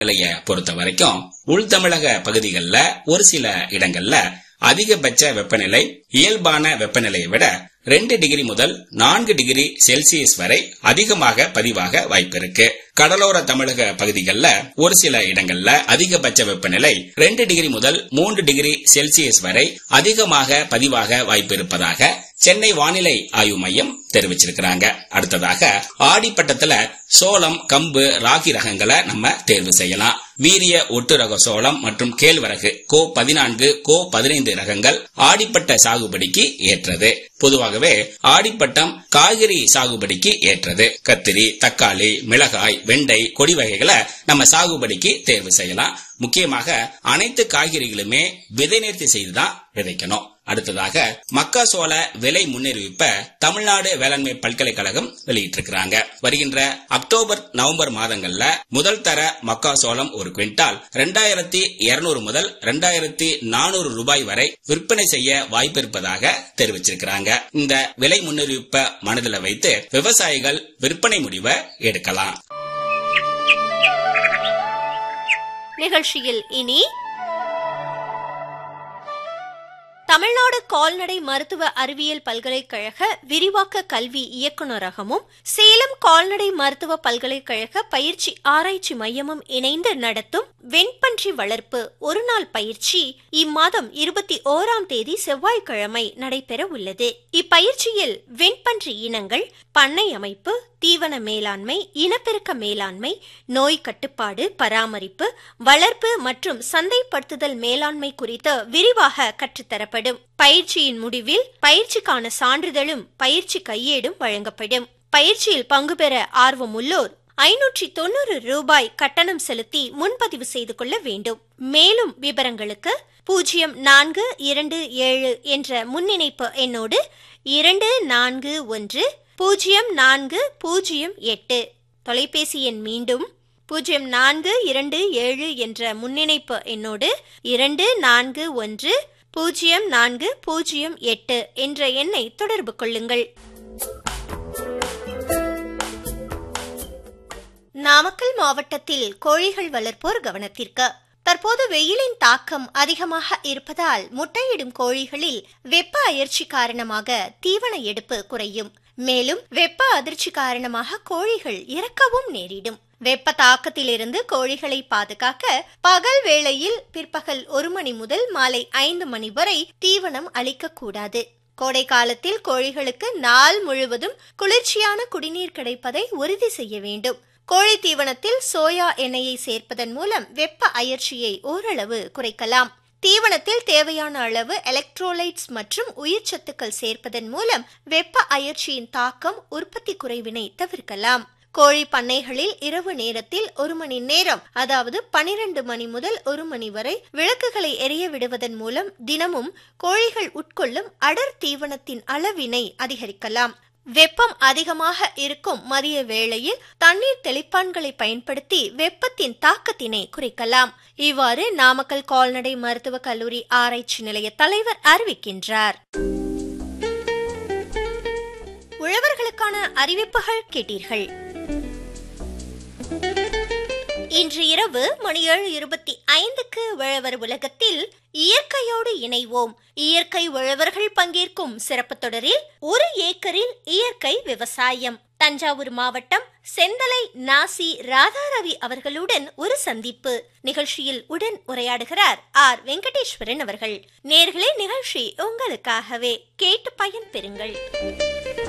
நிலைய பொறுத்த வரைக்கும் உள் தமிழக பகுதிகளில் ஒரு சில இடங்கள்ல அதிகபட்ச வெப்பநிலை இயல்பான வெப்பநிலையை விட ரெண்டு டிகிரி முதல் நான்கு டிகிரி செல்சியஸ் வரை அதிகமாக பதிவாக வாய்ப்பிருக்கு கடலோர தமிழக பகுதிகளில் ஒரு சில இடங்கள்ல அதிகபட்ச வெப்பநிலை ரெண்டு டிகிரி முதல் மூன்று டிகிரி செல்சியஸ் வரை அதிகமாக பதிவாக வாய்ப்பு இருப்பதாக சென்னை வானிலை ஆய்வு மையம் தெரிவிச்சிருக்கிறாங்க அடுத்ததாக ஆடிப்பட்டத்துல சோளம் கம்பு ராகி ரகங்களை நம்ம தேர்வு செய்யலாம் வீரிய ஒட்டு ரக சோளம் மற்றும் கேழ்வரகு கோ பதினான்கு கோ பதினைந்து ரகங்கள் ஆடிப்பட்ட சாகுபடிக்கு ஏற்றது பொதுவாகவே ஆடிப்பட்டம் காய்கறி சாகுபடிக்கு ஏற்றது கத்திரி தக்காளி மிளகாய் வெண்டை கொடி வகைகளை நம்ம சாகுபடிக்கு தேர்வு செய்யலாம் முக்கியமாக அனைத்து காய்கறிகளுமே விதை நேர்த்தி செய்துதான் விதைக்கணும் அடுத்ததாக மக்காசோள விலை முன்னறிவிப்ப தமிழ்நாடு வேளாண்மை பல்கலைக்கழகம் வெளியிட்டிருக்கிறாங்க வருகின்ற அக்டோபர் நவம்பர் மாதங்கள்ல முதல் தர மக்காசோளம் ஒரு குவிண்டால் ரெண்டாயிரத்தி இருநூறு முதல் ரெண்டாயிரத்தி நானூறு ரூபாய் வரை விற்பனை செய்ய வாய்ப்பு இருப்பதாக தெரிவிச்சிருக்கிறாங்க இந்த விலை முன்னறிவிப்ப மனதில் வைத்து விவசாயிகள் விற்பனை முடிவை எடுக்கலாம் நிகழ்ச்சியில் இனி தமிழ்நாடு கால்நடை மருத்துவ அறிவியல் பல்கலைக்கழக விரிவாக்க கல்வி இயக்குநரகமும் சேலம் கால்நடை மருத்துவ பல்கலைக்கழக பயிற்சி ஆராய்ச்சி மையமும் இணைந்து நடத்தும் வெண்பன்றி வளர்ப்பு ஒருநாள் பயிற்சி இம்மாதம் இருபத்தி ஓராம் தேதி செவ்வாய்க்கிழமை நடைபெற உள்ளது இப்பயிற்சியில் வெண்பன்றி இனங்கள் பண்ணை அமைப்பு தீவன மேலாண்மை இனப்பெருக்க மேலாண்மை நோய் கட்டுப்பாடு பராமரிப்பு வளர்ப்பு மற்றும் சந்தைப்படுத்துதல் மேலாண்மை குறித்து விரிவாக கற்றுத்தரப்படும் பயிற்சியின் முடிவில் பயிற்சிக்கான சான்றிதழும் பயிற்சி கையேடும் வழங்கப்படும் பயிற்சியில் பங்கு பெற ஆர்வமுள்ளோர் ஐநூற்றி தொண்ணூறு ரூபாய் கட்டணம் செலுத்தி முன்பதிவு செய்து கொள்ள வேண்டும் மேலும் விவரங்களுக்கு பூஜ்ஜியம் நான்கு இரண்டு ஏழு என்ற முன்னிணைப்பு எண்ணோடு இரண்டு நான்கு ஒன்று பூஜ்ஜியம் நான்கு பூஜ்ஜியம் எட்டு தொலைபேசி எண் மீண்டும் பூஜ்ஜியம் நான்கு இரண்டு ஏழு என்ற முன்னிணைப்பு எண்ணோடு இரண்டு நான்கு ஒன்று பூஜ்ஜியம் நான்கு பூஜ்ஜியம் எட்டு என்ற எண்ணை தொடர்பு கொள்ளுங்கள் நாமக்கல் மாவட்டத்தில் கோழிகள் வளர்ப்போர் கவனத்திற்கு தற்போது வெயிலின் தாக்கம் அதிகமாக இருப்பதால் முட்டையிடும் கோழிகளில் வெப்ப அயற்சி காரணமாக தீவன எடுப்பு குறையும் மேலும் வெப்ப அதிர்ச்சி காரணமாக கோழிகள் இறக்கவும் நேரிடும் வெப்ப தாக்கத்திலிருந்து கோழிகளை பாதுகாக்க பகல் வேளையில் பிற்பகல் ஒரு மணி முதல் மாலை ஐந்து மணி வரை தீவனம் அளிக்கக்கூடாது கோடை காலத்தில் கோழிகளுக்கு நாள் முழுவதும் குளிர்ச்சியான குடிநீர் கிடைப்பதை உறுதி செய்ய வேண்டும் கோழி தீவனத்தில் சோயா எண்ணெயை சேர்ப்பதன் மூலம் வெப்ப அயற்சியை ஓரளவு குறைக்கலாம் தீவனத்தில் தேவையான அளவு எலக்ட்ரோலைட்ஸ் மற்றும் உயிர் சத்துக்கள் சேர்ப்பதன் மூலம் வெப்ப அயற்சியின் தாக்கம் உற்பத்தி குறைவினை தவிர்க்கலாம் கோழி பண்ணைகளில் இரவு நேரத்தில் ஒரு மணி நேரம் அதாவது பனிரெண்டு மணி முதல் ஒரு மணி வரை விளக்குகளை எரிய விடுவதன் மூலம் தினமும் கோழிகள் உட்கொள்ளும் அடர் தீவனத்தின் அளவினை அதிகரிக்கலாம் வெப்பம் அதிகமாக இருக்கும் மதிய வேளையில் தண்ணீர் தெளிப்பான்களை பயன்படுத்தி வெப்பத்தின் தாக்கத்தினை குறைக்கலாம் இவ்வாறு நாமக்கல் கால்நடை மருத்துவக் கல்லூரி ஆராய்ச்சி நிலைய தலைவர் அறிவிக்கின்றார் உழவர்களுக்கான அறிவிப்புகள் கேட்டீர்கள் இன்று இரவு மணி ஏழு இருபத்தி ஐந்துக்கு உழவர் உலகத்தில் இயற்கையோடு இணைவோம் இயற்கை உழவர்கள் பங்கேற்கும் சிறப்பு தொடரில் ஒரு ஏக்கரில் இயற்கை விவசாயம் தஞ்சாவூர் மாவட்டம் செந்தலை நாசி ராதாரவி அவர்களுடன் ஒரு சந்திப்பு நிகழ்ச்சியில் உடன் உரையாடுகிறார் ஆர் வெங்கடேஸ்வரன் அவர்கள் நேர்களே நிகழ்ச்சி உங்களுக்காகவே கேட்டு பயன் பெறுங்கள்